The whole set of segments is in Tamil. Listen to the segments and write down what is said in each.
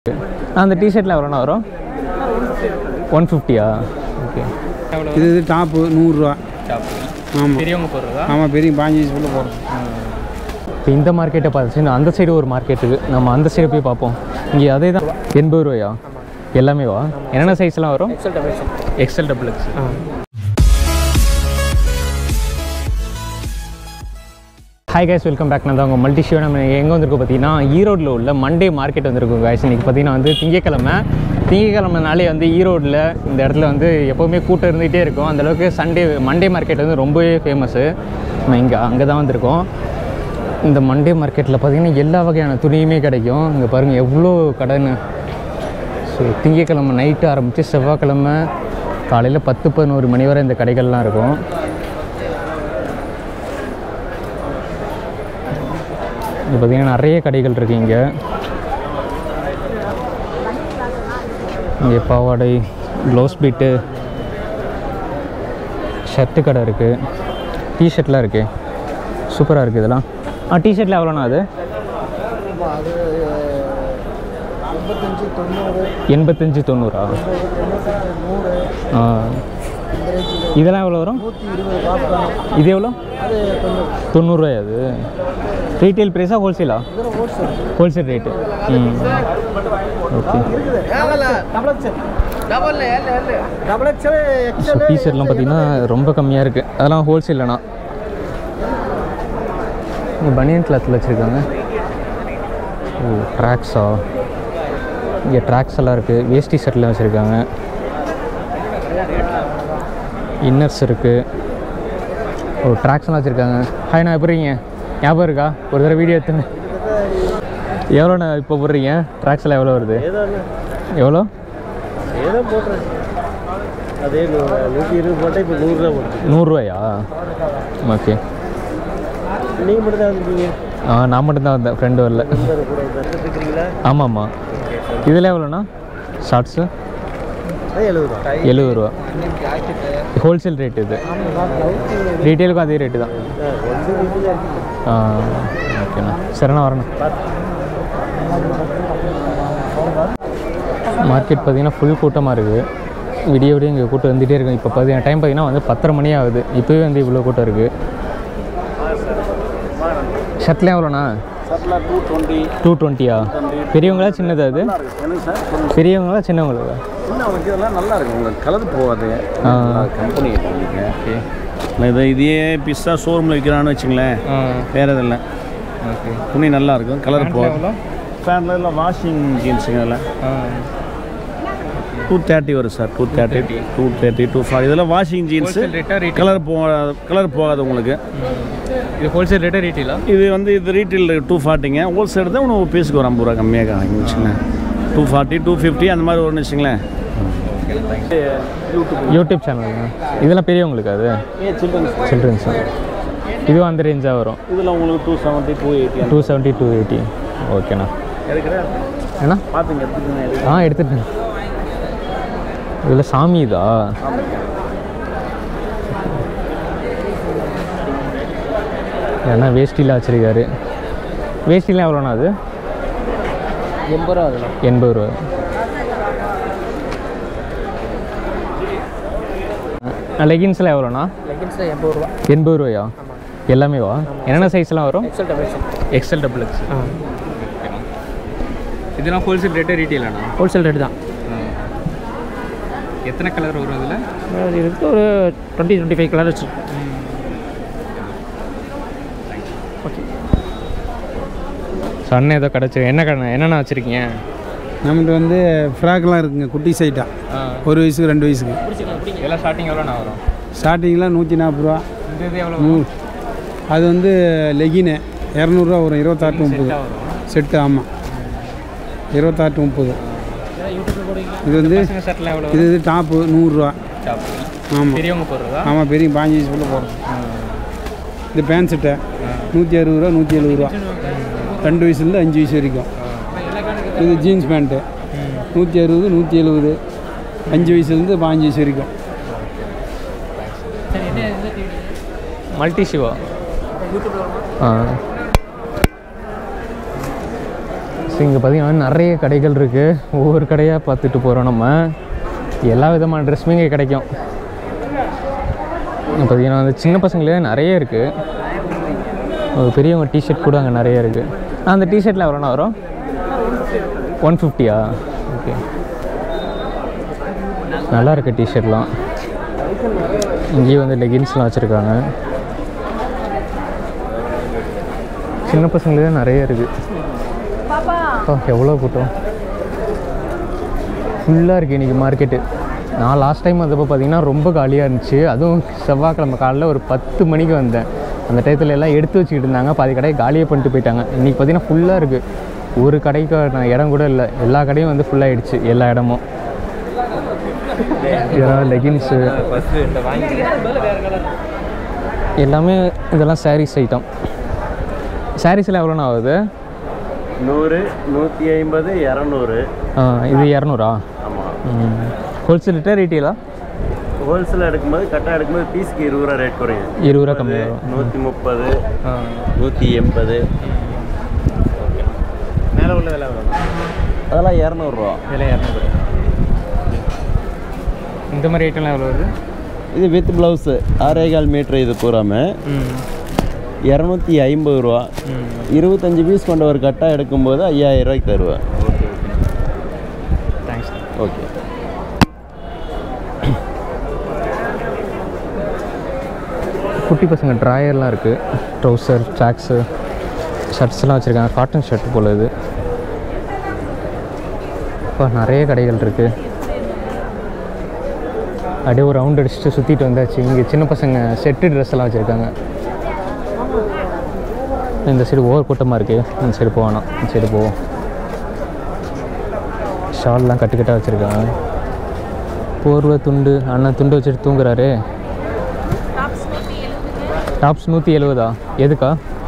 அந்த டிஷர்ட்டில் எவ்வளோண்ணா வரும் ஒன் ஃபிஃப்டியா ஓகே இது இது டாப்பு நூறுரூவா ஆமாம் பெரியவங்க போடுறதா ஆமாம் பெரிய பாஞ்சு வயசுக்குள்ளே போடுறோம் இப்போ இந்த மார்க்கெட்டை பார்த்துச்சு அந்த சைடு ஒரு மார்க்கெட் இருக்குது நம்ம அந்த சைடு போய் பார்ப்போம் இங்கே அதே தான் எண்பது ரூபாயா எல்லாமே வா என்னென்ன சைஸ்லாம் வரும் XL double X hi guys welcome back நான் தான் உங்கள் மல்டி ஷோ நம்ம எங்கே வந்திருக்கோம் பார்த்தீங்கன்னா ஈரோட்டில் உள்ள மண்டே மார்க்கெட் வந்திருக்கும் கைஸ் இன்றைக்கி பார்த்தீங்கன்னா வந்து திங்கக்கிழமை திங்கக்கிழமைனாலே வந்து ஈரோட்டில் இந்த இடத்துல வந்து எப்போவுமே கூட்டம் இருந்துகிட்டே இருக்கும் அந்தளவுக்கு சண்டே மண்டே மார்க்கெட் வந்து ரொம்பவே ஃபேமஸ்ஸு நம்ம இங்கே அங்கே தான் வந்திருக்கோம் இந்த மண்டே மார்க்கெட்டில் பார்த்தீங்கன்னா எல்லா வகையான துணியுமே கிடைக்கும் இங்கே பாருங்கள் எவ்வளோ கடைன்னு ஸோ திங்கக்கிழமை நைட்டு ஆரம்பித்து செவ்வாய்க்கிழமை காலையில் பத்து பதினோரு மணி வரை இந்த கடைகள்லாம் இருக்கும் இங்கே பார்த்தீங்கன்னா நிறைய கடைகள் இருக்கு இங்கே இங்கே பாவாடை ப்ளவுஸ் பீட்டு ஷர்ட்டு கடை இருக்குது டிஷர்ட்லாம் இருக்குது சூப்பராக இருக்குது இதெல்லாம் ஆ டிஷர்ட்டில் எவ்வளோண்ணா அது எண்பத்தஞ்சு தொண்ணூறா ஆ இதெல்லாம் எவ்வளோ வரும் இது எவ்வளோ தொண்ணூறுரூவாயா அது ரீட்டைல் ப்ரைஸா ஹோல்சேலா ஹோல்சேல் ரேட்டு ம் ஓகே ஸோ டிஷர்ட்லாம் பார்த்தீங்கன்னா ரொம்ப கம்மியாக இருக்குது அதெல்லாம் ஹோல்சேல்லண்ணா இங்கே பனியன் கிளாத்தில் வச்சுருக்காங்க ஓ ட்ராக்ஸா இங்கே ட்ராக்ஸ் எல்லாம் இருக்குது வேஸ்டி ஷர்ட்லாம் வச்சுருக்காங்க இன்னர்ஸ் இருக்குது ஓ ட்ராக்ஸ்லாம் வச்சுருக்காங்க ஹாய் நான் எப்படிங்க ஞாபகம் இருக்கா ஒரு தடவை வீடியோ எடுத்துன்னு எவ்வளோண்ணா இப்போ போடுறீங்க ட்ராக்ஸ்லாம் எவ்வளோ வருது எவ்வளோ ஏதோ போட்டுறேன் அதே நூற்றி இருபது போட்டால் இப்போ நூறுரூவா போட்டு நூறுரூவாயா ஓகே நீங்கள் மட்டும் தான் இருந்தீங்க ஆ நான் மட்டும்தான் வந்தேன் ஃப்ரெண்டு வரல கூட இருக்கிறீங்களா ஆமாம் ஆமாம் இதில் எவ்வளோண்ணா ஷார்ட்ஸு அது எழுபது ரூபா எழுபது ரூபா ஹோல்சேல் ரேட் இது ரீட்டெயிலுக்கும் அதே ரேட்டு தான் ஆ ஓகேண்ணா சரிண்ணா வரேண்ணா மார்க்கெட் பார்த்தீங்கன்னா ஃபுல் கூட்டமாக இருக்குது விடிய விடிய இங்கே கூட்டம் வந்துகிட்டே இருக்கும் இப்போ பார்த்தீங்கன்னா டைம் பார்த்தீங்கன்னா வந்து பத்தரை மணி ஆகுது இப்போவே வந்து இவ்வளோ கூட்டம் இருக்குது ஷர்ட்லாம் எவ்வளோண்ணா சட்டில் டூ டுவெண்ட்டி டூ டுவெண்ட்டியா பெரியவங்களா சின்னதா அது எனக்கு சார் பெரியவங்களா சின்னவங்களா இன்னும் அவனுக்கு இதெல்லாம் நல்லா இருக்கும் உங்களுக்கு கலர் போகாது ஆ. கம்பெனி ஓகே இது இதே பிஸ்ஸா ஷோரூமில் விற்கிறான்னு வச்சுங்களேன் ஆ வேறு எதுவும் இல்லை ஓகே துணி நல்லா இருக்கும் கலர் Pant போகாது எவ்வளோ? ஃபேனில் இல்லை வாஷிங் ஜீன்ஸுங்க அதில் ஆ டூ தேர்ட்டி வரும் sir two thirty two thirty two forty இதெல்லாம் வாஷிங் ஜீன்ஸு ஹோல்சேல் ரேட்டா ரீட் கலர் போகாது கலர் போகாது உங்களுக்கு இது ஹோல்சேல் ரேட்டா ரீட்டெயிலா இது வந்து இது ரீட்டெயில் டூ ஃபார்ட்டிங்க ஹோல்சேல் தான் உனக்கு பீஸுக்கு ஒரு ஐம்பது ரூபா கம்மியாக காணிங்க வச்சுங்களேன் டூ ஃபார்ட்டி டூ ஃபிஃப்டி அந்த மாதிரி வரும்னு வச்சுங்களேன் யூடியூப் சேனலுங்க இதெல்லாம் பெரியவங்களுக்கு அது சில்ட்ரன்ஸ் இதுவும் அந்த ரேஞ்சாக வரும் இதில் உங்களுக்கு two seventy two eighty two seventy two eighty ஓகேண்ணா எடுக்கிறேன் ஏண்ணா பார்த்துங்க எடுத்துக்கங்க ஆ எடுத்துட்டேன் இதில் சாமி இதா ஏன்னா வேஷ்டிலாம் வச்சிருக்காரு வேஷ்டிலாம் எவ்வளோண்ணா அது எண்பது ரூபா அதெல்லாம் எண்பது ரூபா லெகின்ஸ்லாம் எவ்வளோண்ணா லெகின்ஸில் எண்பது ரூபா எண்பது ரூபாயா எல்லாமே வா என்னென்ன சைஸ்லாம் வரும் XL double XL double X இதெல்லாம் ஹோல்சேல் ரேட்டே ரீட்டெயிலாண்ணா ஹோல்சேல் ரேட் தான் எத்தனை கலர் வரும் அதில் இதுக்கு ஒரு டுவெண்ட்டி டுவெண்ட்டி ஃபைவ் கலர் வச்சு ஸோ அண்ணன் ஏதோ கிடச்சி என்ன கடை என்னென்ன வச்சுருக்கீங்க நம்மகிட்ட வந்து ஃப்ராக்லாம் இருக்குங்க குட்டி சைட்டா ஒரு வயசுக்கு ரெண்டு வயசுக்கு இதெல்லாம் ஸ்டார்டிங் எவ்வளோண்ணா வரும் ஸ்டார்டிங்கில் நூற்றி நாற்பது ரூபா இந்த இது எவ்வளோ நூறு அது வந்து லெகினு இரநூறுவா வரும் இருபத்தாறு to முப்பது செட்டு ஆமாம் இருபத்தாறு to முப்பது இது வந்து பசங்க ஷர்ட்லாம் எவ்வளோ இது இது டாப்பு நூறுரூவா ஆமாம் பெரியவங்க போடுறதா ஆமாம் பெரிய பாஞ்சு வயசுக்குள்ளே போடுறோம் இது பேண்ட் சட்டை நூற்றி அறுபது ரூபா நூற்றி எழுபது ரூபா ரெண்டு வயசுலேருந்து அஞ்சு வயசு வரைக்கும் இது ஜீன்ஸ் பேண்ட்டு நூற்றி அறுபது நூற்றி எழுபது அஞ்சு வயசுலேருந்து பாஞ்சு வயசு வரைக்கும் மல்டி ஷிவா ஆ ஸோ இங்கே பார்த்தீங்கன்னா நிறைய கடைகள் இருக்குது ஒவ்வொரு கடையாக பார்த்துட்டு போகிறோம் நம்ம எல்லா விதமான ட்ரெஸ்ஸுமே இங்கே கிடைக்கும் இங்க பார்த்தீங்கன்னா வந்து சின்ன பசங்களே நிறைய இருக்குது ஒரு பெரியவங்க டிஷர்ட் கூட அங்கே நிறைய இருக்குது அந்த டிஷர்ட்டில் எவ்வளோண்ணா வரும் ஒன் ஃபிஃப்டியா ஓகே நல்லா இருக்கு டிஷர்ட்லாம் இங்கேயும் வந்து லெகின்ஸ்லாம் வச்சுருக்காங்க சின்ன பசங்களே நிறைய இருக்குது அப்பா எவ்வளோ கூட்டம் ஃபுல்லாக இருக்குது இன்றைக்கி மார்க்கெட்டு நான் லாஸ்ட் டைம் வந்தப்போ பார்த்தீங்கன்னா ரொம்ப காலியாக இருந்துச்சு அதுவும் செவ்வாய்க்கிழமை காலைல ஒரு பத்து மணிக்கு வந்தேன் அந்த டயத்தில் எல்லாம் எடுத்து வச்சுக்கிட்டு இருந்தாங்க பாதி கடையை காலியே பண்ணிட்டு போயிட்டாங்க இன்றைக்கி பார்த்தீங்கன்னா ஃபுல்லாக இருக்குது ஒரு கடைக்கு நான் இடம் கூட இல்லை எல்லா கடையும் வந்து ஃபுல்லாகிடுச்சு எல்லா இடமும் இதெல்லாம் லெகின்ஸு எல்லாமே இதெல்லாம் சாரீஸ் ஐட்டம் சாரீஸில் எவ்வளோண்ணா ஆகுது நூறு நூற்றி ஐம்பது இரநூறு ஆ, இது இரநூறா ஆமாம் ஹோல்சேல் ரேட்டா ரீட்டெயிலா ஹோல்சேல் எடுக்கும்போது கட்டாக எடுக்கும்போது பீஸ்க்கு இருபது ரூபா ரேட் குறையும் இருபது ரூபா கம்மி வரும் நூற்றி முப்பது நூற்றி எண்பது மேலே உள்ள விலை வரும் அதெல்லாம் இரநூறுவா விலை இரநூறு இந்த மாதிரி ஐட்டம்லாம் எவ்வளோ வருது இது வித் ப்ளவுஸு ஆறேகால் மீட்ரு இது பூராமே ம் இரநூத்தி ஐம்பது ரூபா ம் இருபத்தஞ்சி பீஸ் கொண்ட ஒரு கட்டாக எடுக்கும்போது ஐயாயிரம் ரூபாய்க்கு தருவேன் ஓகே தேங்க்ஸ் ஓகே குட்டி பசங்க ட்ராயர்லாம் இருக்குது ட்ரௌசர் ட்ராக்ஸு ஷர்ட்ஸ்லாம் வச்சுருக்காங்க காட்டன் ஷர்ட் போல் இது இப்போ நிறைய கடைகள் இருக்குது அப்படியே ஒரு ரவுண்ட் அடிச்சுட்டு சுற்றிட்டு வந்தாச்சு இங்கே சின்ன பசங்க செட்டு ட்ரெஸ் எல்லாம் வச்சுருக்காங்க இந்த சைடு ஓவர் கூட்டமாக இருக்குது இந்த சைடு போகணும் இந்த சைடு போவோம் ஷால்லாம் கட்டுக்கட்டாக வச்சுருக்காங்க போர்வை துண்டு அண்ணன் துண்டு வச்சுட்டு தூங்குறாரு டாப்ஸ் நூற்றி எழுபதா எதுக்கா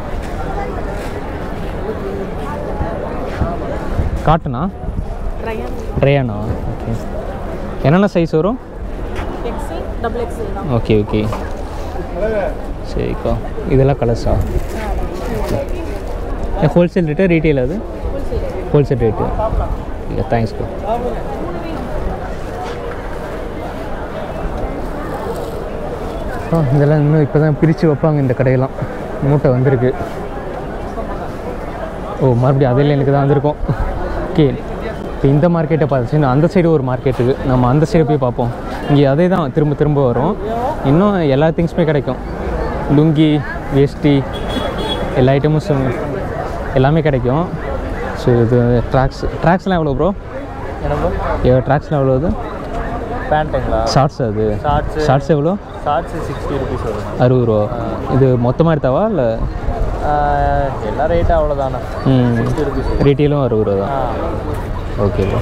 காட்டனா ட்ரையானா ஓகே என்னென்ன சைஸ் வரும் எக்ஸல் டபுள் எக்ஸல் தான் ஓகே ஓகே சரிக்கா இதெல்லாம் கலர்ஸா ஹோல்சேல் ரேட்டு ரீட்டெயில் அது ஹோல்சேல் ரேட்டு இல்லை தேங்க்ஸ்க்கா ஆ இதெல்லாம் இன்னும் இப்போ தான் பிரித்து வைப்பாங்க இந்த கடையெல்லாம் மூட்டை வந்திருக்கு ஓ மறுபடியும் அதில் எனக்கு தான் வந்திருக்கோம் ஓகே இப்போ இந்த மார்க்கெட்டை பார்த்துச்சு அந்த சைடு ஒரு மார்க்கெட் இருக்குது நம்ம அந்த சைடு போய் பார்ப்போம் இங்கே அதே தான் திரும்ப திரும்ப வரும் இன்னும் எல்லா திங்ஸுமே கிடைக்கும் லுங்கி வேஷ்டி எல்லா ஐட்டமும் சு- எல்லாமே கிடைக்கும் ஸோ இது ட்ராக்ஸ் ட்ராக்ஸ்லாம் எவ்வளோ ப்ரோ ட்ராக்ஸ்லாம் எவ்வளோ அது பேண்ட்டுங்களா ஷார்ட்ஸ் அது Shorts. ஷார்ட்ஸ் எவ்வளோ ஷார்ட்ஸு சிக்ஸ்டி ருபீஸ் வரும் அறுபது ரூபா இது மொத்தமாக எடுத்தாவா இல்லை எல்லா ரேட்டும் அவ்வளோதானே ம் ரீட்டெயிலும் அறுபது ரூபா தான் ஓகே ப்ரோ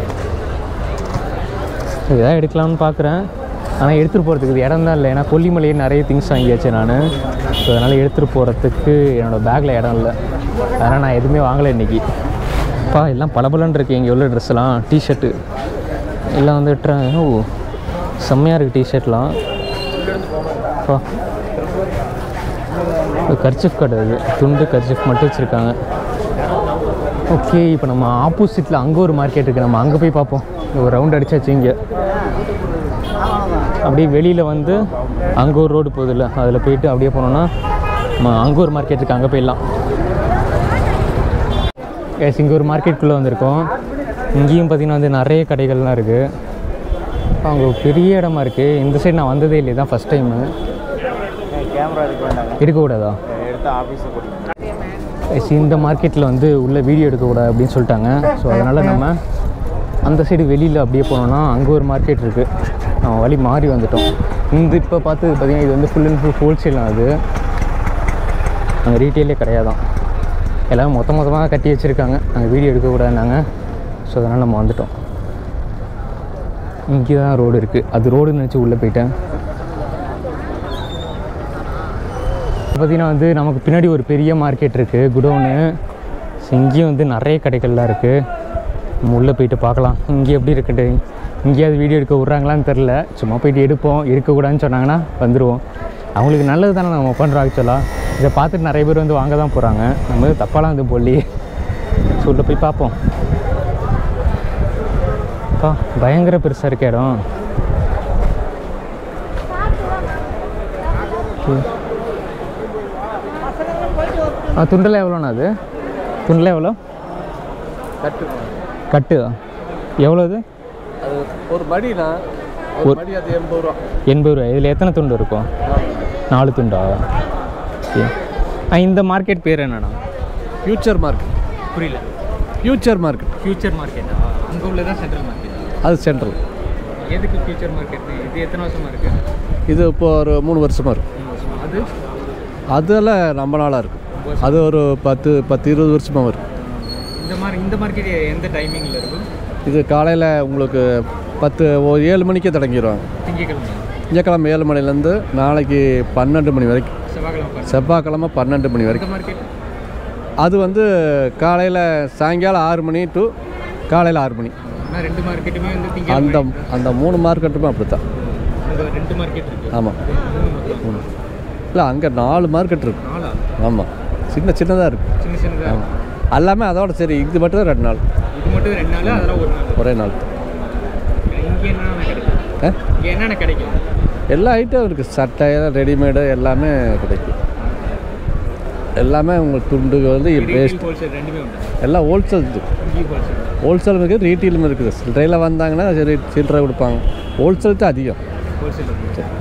இதான் எடுக்கலாம்னு பார்க்குறேன் ஆனால் எடுத்துகிட்டு போகிறதுக்கு இது இடம் தான் இல்லை ஏன்னா கொல்லிமலையே நிறைய திங்ஸ் வாங்கியாச்சு நான் ஸோ அதனால் எடுத்துகிட்டு போகிறதுக்கு என்னோடய பேக்கில் இடம் இல்லை அதனால் நான் எதுவுமே வாங்கலை இன்றைக்கி அப்பா எல்லாம் பளபளன்னு இருக்கு இங்கே உள்ள ட்ரெஸ்ஸெல்லாம் டிஷர்ட்டு எல்லாம் வந்து ட்ர ஓ செம்மையாக இருக்குது டிஷர்ட்லாம் அப்பா கர்ச்சிஃப் கடை இது துண்டு கர்ச்சிஃப் மட்டும் வச்சுருக்காங்க ஓகே இப்போ நம்ம ஆப்போசிட்டில் அங்கே ஒரு மார்க்கெட் இருக்குது நம்ம அங்கே போய் பார்ப்போம் ஒரு ரவுண்ட் அடிச்சாச்சு இங்கே அப்படியே வெளியில் வந்து அங்கே ஒரு ரோடு போகுதுல்ல அதில் போயிட்டு அப்படியே போனோன்னா நம்ம அங்கே ஒரு மார்க்கெட் இருக்குது அங்கே போயிடலாம் எஸ் இங்கே ஒரு மார்க்கெட்டுக்குள்ளே வந்திருக்கோம் இங்கேயும் பார்த்தீங்கன்னா வந்து நிறைய கடைகள்லாம் இருக்குது அங்கே ஒரு பெரிய இடமா இருக்குது இந்த சைடு நான் வந்ததே இல்லை தான் ஃபஸ்ட் டைமு கேமரா எடுக்க வேண்டாங்க இருக்கக்கூடாதா எடுத்து ஆஃபீஸை கூட்டிட்டு Guys, இந்த மார்க்கெட்டில் வந்து உள்ள வீடியோ எடுக்கக்கூடாது அப்படின்னு சொல்லிட்டாங்க ஸோ அதனால் நம்ம அந்த சைடு வெளியில் அப்படியே போனோம்னா அங்கே ஒரு மார்க்கெட் இருக்குது நம்ம வழி மாறி வந்துட்டோம் இந்த இப்போ பார்த்து பார்த்தீங்கன்னா இது வந்து ஃபுல் அண்ட் ஃபுல் ஹோல்சேல் அது அங்கே ரீட்டெயிலே கிடையாதான் எல்லாமே மொத்த மொத்தமாக கட்டி வச்சுருக்காங்க அங்கே வீடியோ எடுக்கக்கூடாதுனாங்க ஸோ அதனால் நம்ம வந்துட்டோம் இங்கே தான் ரோடு இருக்குது அது ரோடுன்னு நினச்சி உள்ளே போயிட்டேன் பார்த்தீங்கன்னா வந்து நமக்கு பின்னாடி ஒரு பெரிய மார்க்கெட் இருக்குது குடோனு ஸோ இங்கேயும் வந்து நிறைய கடைகள்லாம் இருக்குது நம்ம உள்ளே போயிட்டு பார்க்கலாம் இங்கே எப்படி இருக்குது இங்கேயாவது வீடியோ எடுக்க விட்றாங்களான்னு தெரில சும்மா போயிட்டு எடுப்போம் எடுக்கக்கூடாதுன்னு சொன்னாங்கன்னா வந்துடுவோம் அவங்களுக்கு நல்லது தானே நம்ம பண்ணுறோம் ஆக்சுவலாக இதை பார்த்துட்டு நிறைய பேர் வந்து வாங்க தான் போகிறாங்க நம்ம எதுவும் தப்பாலாம் வந்து போடலையே ஸோ உள்ள போய் பார்ப்போம் அப்பா பயங்கர பெருசாக இருக்க இடம் Okay. ஆ துண்டில் எவ்வளோண்ணா அது துண்டில் எவ்வளோ கட்டு கட்டு எவ்வளோ அது அது ஒரு மடினா ஒரு மடி அது எண்பது ரூபா எண்பது ரூபாய் இதில் எத்தனை துண்டு இருக்கும் நாலு துண்டா ஓகே ஆ இந்த மார்க்கெட் பேர் என்னண்ணா ஃபியூச்சர் மார்க்கெட் புரியல ஃபியூச்சர் மார்க்கெட் ஃபியூச்சர் மார்க்கெட்டா அங்கே உள்ளதான் சென்ட்ரல் மார்க்கெட் அது சென்ட்ரல் எதுக்கு ஃபியூச்சர் மார்க்கெட் இது எத்தனை வருஷமாக இருக்குது இது இப்போ ஒரு மூணு வருஷமாக இருக்கு அது அதெல்லாம் ரொம்ப நாளாக இருக்கு அது ஒரு பத்து பத்து இருபது வருஷமாக வரும் இந்த மாதிரி இந்த மார்க்கெட் எந்த டைமிங்கில் இருக்கும் இது காலையில் உங்களுக்கு பத்து ஒரு ஏழு மணிக்கே தொடங்கிடுவாங்க திங்கக்கிழமை திங்கக்கிழமை ஏழு மணிலேருந்து நாளைக்கு பன்னெண்டு மணி வரைக்கும் செவ்வாய்க்கிழமை செவ்வாய்க்கிழமை பன்னெண்டு மணி வரைக்கும் மார்க்கெட் அது வந்து காலையில் சாயங்காலம் ஆறு மணி டு காலையில் ஆறு மணி ஆனால் ரெண்டு மார்க்கெட்டுமே வந்து அந்த அந்த மூணு மார்க்கெட்டுமே அப்படி தான் அங்கே ரெண்டு மார்க்கெட் இருக்குது ஆமாம் மூணு இல்லை அங்கே நாலு மார்க்கெட் இருக்கு நாளா ஆமாம் சின்ன சின்னதாக இருக்கு சின்ன சின்னதாக எல்லாமே அதோட சரி இது மட்டும் தான் ரெண்டு நாள் இது மட்டும் ரெண்டு நாள் அதெல்லாம் ஒரு நாள் ஒரே நாள் இங்கே என்னென்ன கிடைக்கும் ஆ? இங்கே என்னென்ன கிடைக்கும் எல்லா ஐட்டம் இருக்குது சட்டை ரெடிமேடு எல்லாமே கிடைக்கும் எல்லாமே உங்களுக்கு துண்டு வந்து வேஸ்ட் ஹோல்சேல் ரெண்டுமே உண்டு எல்லாம் ஹோல்சேல் இது இங்கேயும் ஹோல்சேல் ஹோல்சேலும் இருக்குது ரீட்டெயிலும் இருக்குது சில்லறையில் வந்தாங்கன்னா சரி சில்லறை கொடுப்பாங்க ஹோல்சேல் தான் அதிகம் ஹோல்சேல்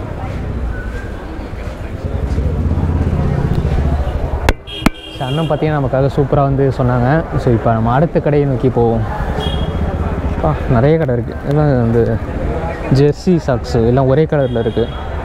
அண்ணன் பார்த்தீங்கன்னா நமக்காக சூப்பராக வந்து சொன்னாங்க ஸோ இப்போ நம்ம அடுத்த கடையை நோக்கி போவோம் அப்பா நிறைய கடை இருக்குது எல்லாம் வந்து ஜெர்சி சாக்ஸு எல்லாம் ஒரே கலரில் இருக்குது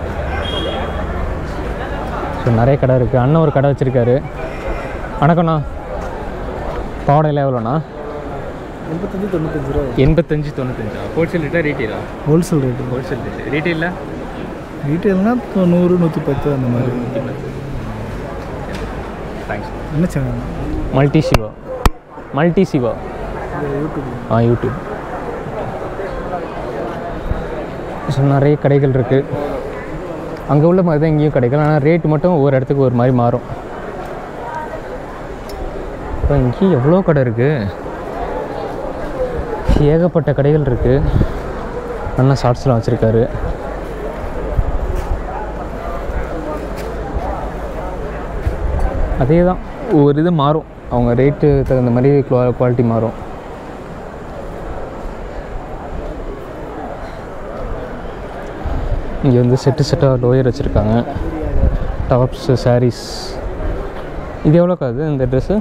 ஸோ நிறைய கடை இருக்குது அண்ணன் ஒரு கடை வச்சுருக்காரு வணக்கம்ண்ணா பாவடையில் எவ்வளோண்ணா எண்பத்தஞ்சு தொண்ணூத்தஞ்சு ரூபா எண்பத்தஞ்சு தொண்ணூத்தஞ்சா ஹோல்சேல் ரேட்டா ரீட்டெயிலா ஹோல்சேல் ரேட்டு ஹோல்சேல் ரேட் ரீட்டெயிலில் ரீட்டெயில்னா நூறு நூற்றி பத்து அந்த மாதிரி தேங்க்ஸ் என்ன channel multi Siva multi Siva ஆ யூடியூப் ஸோ நிறைய கடைகள் இருக்குது அங்கே உள்ள மாதிரி தான் இங்கேயும் கிடைக்கும் ஆனால் ரேட்டு மட்டும் ஒவ்வொரு இடத்துக்கு ஒரு மாதிரி மாறும் இப்போ இங்கேயும் எவ்வளோ கடை இருக்குது ஏகப்பட்ட கடைகள் இருக்குது அண்ணா ஷார்ட்ஸ்லாம் வச்சுருக்காரு அதே தான் ஒவ்வொரு இது மாறும் அவங்க ரேட்டு தகுந்த மாதிரி குவாலிட்டி மாறும் இங்கே வந்து செட்டு செட்டாக லோயர் வச்சுருக்காங்க டாப்ஸு சாரீஸ் இது எவ்வளோக்கா அது இந்த ட்ரெஸ்ஸு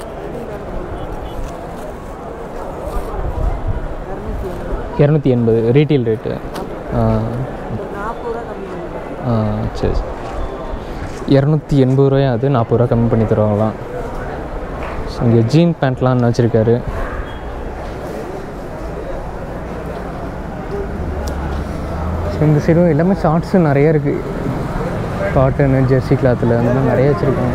இரநூத்தி எண்பது ரீட்டெயில் ரேட்டு ஆ சரி சரி இரநூத்தி எண்பது ரூபாயும் அது நாற்பது ரூபா கம்மி பண்ணி தருவாங்களாம் ஸோ இங்கே ஜீன் பேண்ட்லாம் வச்சுருக்காரு ஸோ இந்த சைடும் எல்லாமே ஷார்ட்ஸு நிறைய இருக்குது காட்டனு ஜெர்சி கிளாத்தில் அந்த மாதிரி நிறைய வச்சுருக்காங்க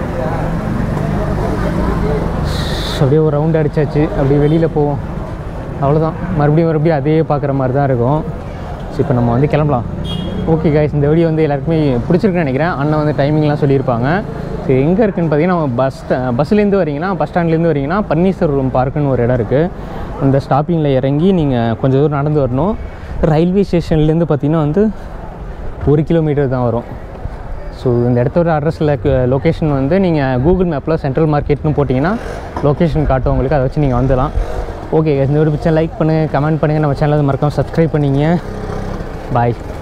அப்படியே ஒரு ரவுண்ட் அடிச்சாச்சு அப்படியே வெளியில் போவோம் அவ்வளோதான் மறுபடியும் மறுபடியும் அதே பார்க்குற மாதிரி தான் இருக்கும் ஸோ இப்போ நம்ம வந்து கிளம்பலாம் ஓகே கைஸ் இந்த வீடியோ வந்து எல்லாருக்குமே பிடிச்சிருக்குன்னு நினைக்கிறேன் அண்ணன் வந்து டைமிங்லாம் சொல்லியிருப்பாங்க ஸோ எங்கே இருக்குன்னு பார்த்தீங்கன்னா நம்ம பஸ் பஸ்லேருந்து வரீங்கன்னா பஸ் ஸ்டாண்ட்லேருந்து வரீங்கன்னா பன்னீர்செல்வம் பார்க்குன்னு ஒரு இடம் இருக்குது அந்த ஸ்டாப்பிங்கில் இறங்கி நீங்கள் கொஞ்சம் தூரம் நடந்து வரணும் ரயில்வே ஸ்டேஷன்லேருந்து பார்த்தீங்கன்னா வந்து ஒரு கிலோமீட்டர் தான் வரும் ஸோ இந்த இடத்தோட அட்ரஸில் லொக்கேஷன் வந்து நீங்கள் கூகுள் மேப்பில் சென்ட்ரல் மார்க்கெட்னு போட்டிங்கன்னா லொக்கேஷன் காட்டும் உங்களுக்கு அதை வச்சு நீங்கள் வந்துடலாம் ஓகே இந்த ஒரு பிக்சர் லைக் பண்ணுங்கள் கமெண்ட் பண்ணுங்கள் நம்ம சேனலை மறக்காம சப்ஸ்கிரைப் பண்ணிங்க பாய்